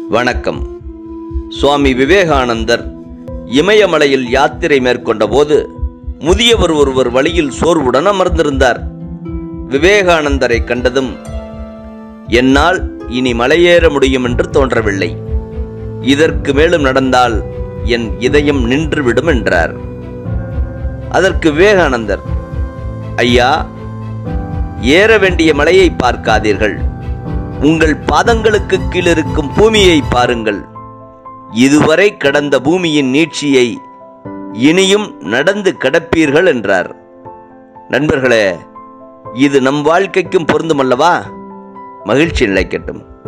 வணக்கம் சுவாமி விவேகானந்தர் இமயமலையில் யாத்திரை மேற்கொண்டபோது முதியவர் ஒருவர் வழியில் சோர்வுடன் அமர்ந்திருந்தார் விவேகானந்தரை கண்டதும் என்னால் இனி மலையேற முடியும் என்று தோன்றவில்லை இதற்கு மேலும் நடந்தால் என் இதயம் நின்றுவிடும் என்றார் அதற்கு விவேகானந்தர் ஐயா ஏற வேண்டிய மலையை பார்க்காதீர்கள் உங்கள் பாதங்களுக்கு கீழ் இருக்கும் பூமியை பாருங்கள் இதுவரை கடந்த பூமியின் நீட்சியை இனியும் நடந்து கடப்பீர்கள் என்றார் நண்பர்களே இது நம் வாழ்க்கைக்கும் பொருந்துமல்லவா மகிழ்ச்சி நிலைக்கட்டும்